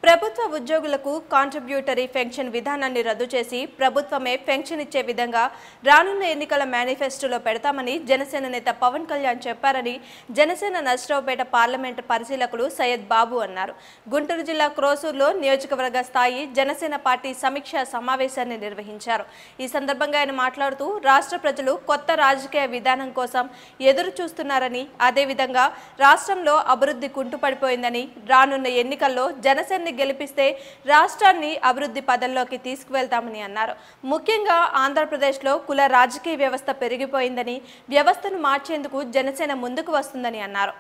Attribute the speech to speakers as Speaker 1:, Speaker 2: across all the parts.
Speaker 1: ప్రభుత్వ ఉద్యోగులకు contributory pension విధానాన్ని రద్దు చేసి ప్రభుత్వమే పెన్షన్ ఇచ్చే విధంగా రానున్న ఎన్నికల మేనిఫెస్టోలో పెడతామని జనసేన నేత పవన్ కళ్యాణ్ చెప్పారని జనసేన నర్సరావుపేట పార్లమెంటు పరిశీలకులు సయ్యద్ బాబు అన్నారు గుంటూరు జిల్లా క్రోసూరులో నియోజకవర్గ స్థాయి జనసేన పార్టీ సమీక్షా సమావేశాన్ని నిర్వహించారు ఈ సందర్భంగా ఆయన మాట్లాడుతూ రాష్ట్ర ప్రజలు కొత్త రాజకీయ విధానం కోసం ఎదురు చూస్తున్నారని అదేవిధంగా రాష్ట్రంలో అభివృద్ధి కుంటుపడిపోయిందని రానున్న ఎన్నికల్లో జనసేనని గెలిపిస్తే రాష్ట్రాన్ని అభివృద్ధి పదంలోకి తీసుకువెళ్తామని అన్నారు ముఖ్యంగా ఆంధ్రప్రదేశ్లో కుల రాజకీయ వ్యవస్థ పెరిగిపోయిందని వ్యవస్థను మార్చేందుకు జనసేన ముందుకు వస్తుందని అన్నారు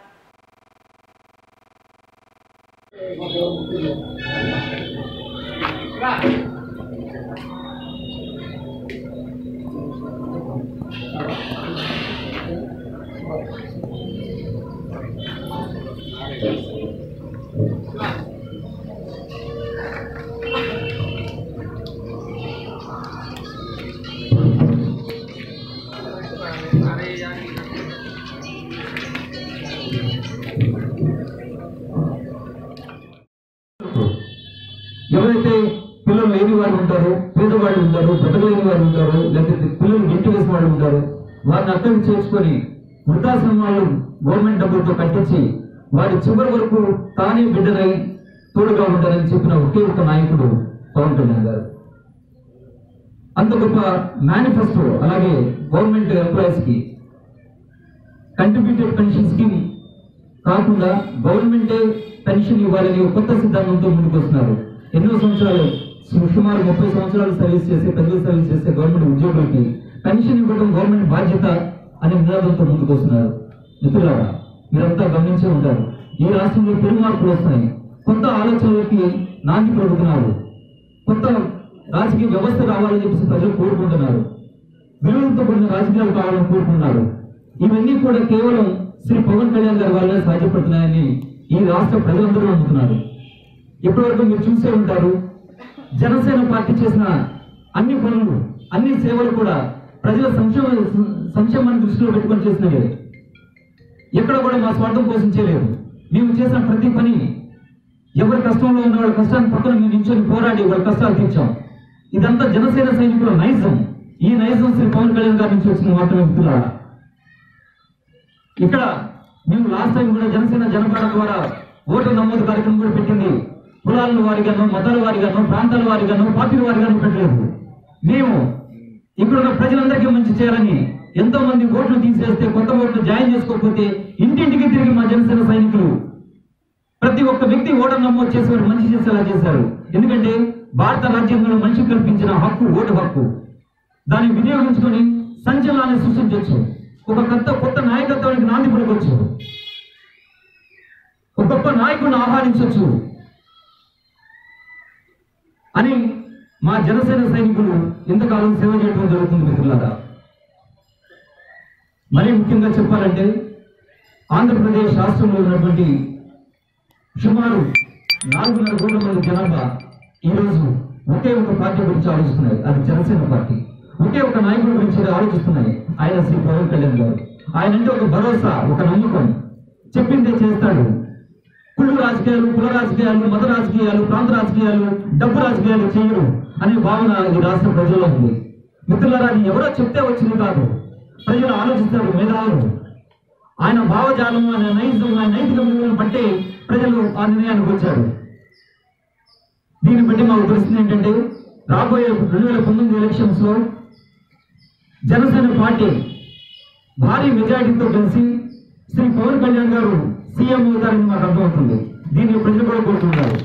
Speaker 2: ఎవరైతే పిల్లలు లేని వారు ఉంటారో పేదవాళ్ళు ఉంటారు బ్రతకలేని వారు ఉంటారు లేకపోతే పిల్లలు ఇంటి వేసిన వాళ్ళు ఉంటారు వారిని అక్కడికి చేర్చుకొని వృద్ధాశ్రమాలు గవర్నమెంట్ డబ్బులతో కట్టించి వారి చివరి వరకు తానే బిడ్డనై తోడుగా ఉంటారని చెప్పిన ఒకే ఒక నాయకుడు పవన్ కళ్యాణ్ గారు అంత గొప్ప మేనిఫెస్టో అలాగే గవర్నమెంట్ ఎంప్లాయీస్ కి కంట్రిబ్యూటెడ్ పెన్షన్ స్కీమ్ కాకుండా గవర్నమెంటే పెన్షన్ ఇవ్వాలని ఒక కొత్త సిద్ధాంతంతో ముందుకు వస్తున్నారు ఎన్నో సంవత్సరాలు సు- సుమారు ముప్పై సంవత్సరాలు సర్వీస్ చేసే పెద్దలు సర్వీస్ చేసే గవర్నమెంట్ ఉద్యోగులకి పెన్షన్ ఇవ్వడం గవర్నమెంట్ బాధ్యత అనే నినాదంతో ముందుకు వస్తున్నారు మిత్రులారా మీరంతా గమనించే ఉంటారు ఈ రాష్ట్రంలో పెను మార్పులు వస్తున్నాయి కొత్త ఆలోచనలకి నాంది పలుకుతున్నారు కొత్త రాజకీయ వ్యవస్థ రావాలని చెప్పేసి ప్రజలు కోరుకుంటున్నారు విలువలతో కూడిన రాజకీయాలు కావాలని కోరుకున్నారు ఇవన్నీ కూడా కేవలం శ్రీ పవన్ కళ్యాణ్ గారి వల్లనే సాధ్యపడుతున్నాయని ఈ రాష్ట్ర ప్రజలందరూ నమ్ముతున్నారు ఇప్పటివరకు మీరు చూసే ఉంటారు జనసేన పార్టీ చేసిన అన్ని పనులు అన్ని సేవలు కూడా ప్రజల సంక్షేమ సంక్షేమాన్ని దృష్టిలో పెట్టుకొని చేసినవే ఎక్కడ కూడా మా స్వార్థం కోసం చేయలేదు మేము చేసిన ప్రతి పని ఎవరి కష్టంలో ఉన్న వాళ్ళ కష్టాన్ని పక్కన మేము నించొని పోరాడి వాళ్ళ కష్టాలు తీర్చాం ఇదంతా జనసేన సైనికుల నైజం ఈ నైజం శ్రీ పవన్ కళ్యాణ్ గారి నుంచి వచ్చిన మాత్రమే మిత్రులారా ఇక్కడ మేము లాస్ట్ టైం కూడా జనసేన జనపాడ ద్వారా ఓటు నమోదు కార్యక్రమం కూడా పెట్టింది కులాల వారిగాను మతాల వారిగాను ప్రాంతాల వారిగాను పార్టీల వారిగాను పెట్టలేదు మేము ఇక్కడ ఉన్న ప్రజలందరికీ మంచి చేయాలని ఎంతో మంది ఓట్లు తీసేస్తే కొత్త ఓట్లు జాయిన్ చేసుకోకపోతే ఇంటింటికి తిరిగి మా జనసేన సైనికులు ప్రతి ఒక్క వ్యక్తి ఓటర్ నమోదు చేసి వారు మంచి చేసేలా చేశారు ఎందుకంటే భారత రాజ్యాంగంలో మనిషి కల్పించిన హక్కు ఓటు హక్కు దాన్ని వినియోగించుకొని సంచలనాన్ని సృష్టించవచ్చు ఒక కొత్త కొత్త నాయకత్వానికి నాంది పలకొచ్చు ఒక గొప్ప నాయకుడిని ఆహ్వానించవచ్చు అని మా జనసేన సైనికులు ఇంతకాలం సేవ చేయడం జరుగుతుంది మిత్రులారా మరీ ముఖ్యంగా చెప్పాలంటే ఆంధ్రప్రదేశ్ రాష్ట్రంలో ఉన్నటువంటి సుమారు నాలుగున్నర కోట్ల మంది జనాభా ఈ రోజు ఒకే ఒక పార్టీ గురించి ఆలోచిస్తున్నాయి అది జనసేన పార్టీ ఒకే ఒక నాయకుడి గురించి ఆలోచిస్తున్నాయి ఆయన శ్రీ పవన్ కళ్యాణ్ గారు ఆయన అంటే ఒక భరోసా ఒక నమ్మకం చెప్పిందే చేస్తాడు కుళ్ళు రాజకీయాలు కుల రాజకీయాలు మత రాజకీయాలు ప్రాంత రాజకీయాలు డబ్బు రాజకీయాలు చేయరు అనే భావన ఈ రాష్ట్ర ప్రజల్లో ఉంది మిత్రులారా అది ఎవరో చెప్తే వచ్చింది కాదు ప్రజలు ఆలోచిస్తారు మేధావులు ఆయన భావజాలం ఆయన నైజం ఆయన నైతిక విలువలను బట్టి ప్రజలు ఆ నిర్ణయానికి వచ్చారు దీన్ని బట్టి మాకు తెలిసింది ఏంటంటే రాబోయే రెండు వేల పంతొమ్మిది ఎలక్షన్స్ లో జనసేన పార్టీ భారీ మెజారిటీతో కలిసి శ్రీ పవన్ కళ్యాణ్ గారు సీఎం అవుతారని మాకు అర్థమవుతుంది దీన్ని ప్రజలు కూడా కోరుతున్నారు